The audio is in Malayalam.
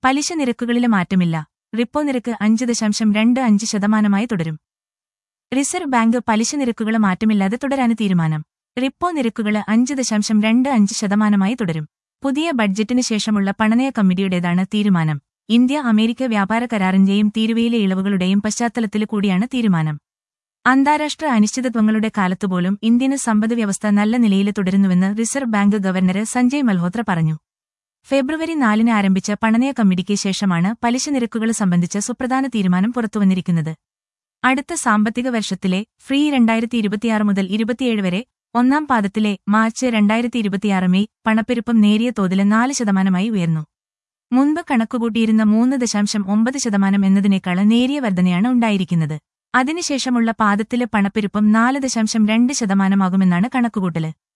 പലിശ നിരക്കുകളിലെ മാറ്റമില്ല റിപ്പോ നിരക്ക് അഞ്ച് ദശാംശം രണ്ട് അഞ്ച് ശതമാനമായി തുടരും റിസർവ് ബാങ്ക് പലിശ നിരക്കുകൾ മാറ്റമില്ലാതെ തുടരാന് തീരുമാനം റിപ്പോ നിരക്കുകൾ അഞ്ച് ദശാംശം രണ്ട് അഞ്ച് ശതമാനമായി തുടരും പുതിയ ബഡ്ജറ്റിന് ശേഷമുള്ള പണനയ കമ്മിറ്റിയുടേതാണ് തീരുമാനം ഇന്ത്യ അമേരിക്ക വ്യാപാര കരാറിന്റെയും തീരുവയിലെ ഇളവുകളുടെയും പശ്ചാത്തലത്തിൽ കൂടിയാണ് തീരുമാനം അന്താരാഷ്ട്ര അനിശ്ചിതത്വങ്ങളുടെ കാലത്തുപോലും ഇന്ത്യൻ സമ്പദ് വ്യവസ്ഥ നല്ല നിലയിൽ തുടരുന്നുവെന്ന് Reserve Bank governor Sanjay Malhotra പറഞ്ഞു ഫെബ്രുവരി നാലിന് ആരംഭിച്ച പണനയ കമ്മിറ്റിക്ക് ശേഷമാണ് പലിശ നിരക്കുകൾ സംബന്ധിച്ച സുപ്രധാന തീരുമാനം പുറത്തുവന്നിരിക്കുന്നത് അടുത്ത സാമ്പത്തിക വർഷത്തിലെ ഫ്രീ രണ്ടായിരത്തി ഇരുപത്തിയാറ് മുതൽ ഇരുപത്തിയേഴ് വരെ ഒന്നാം പാദത്തിലെ മാർച്ച് രണ്ടായിരത്തി ഇരുപത്തിയാറ് മെയ് പണപ്പെരുപ്പം നേരിയ തോതിൽ നാല് ശതമാനമായി ഉയർന്നു മുൻപ് കണക്കുകൂട്ടിയിരുന്ന മൂന്ന് ദശാംശം ഒമ്പത് ശതമാനം എന്നതിനേക്കാൾ നേരിയ വർധനയാണ് ഉണ്ടായിരിക്കുന്നത് അതിനുശേഷമുള്ള പാദത്തിലെ പണപ്പെരുപ്പം നാല് ദശാംശം രണ്ട് ശതമാനമാകുമെന്നാണ് കണക്കുകൂട്ടല്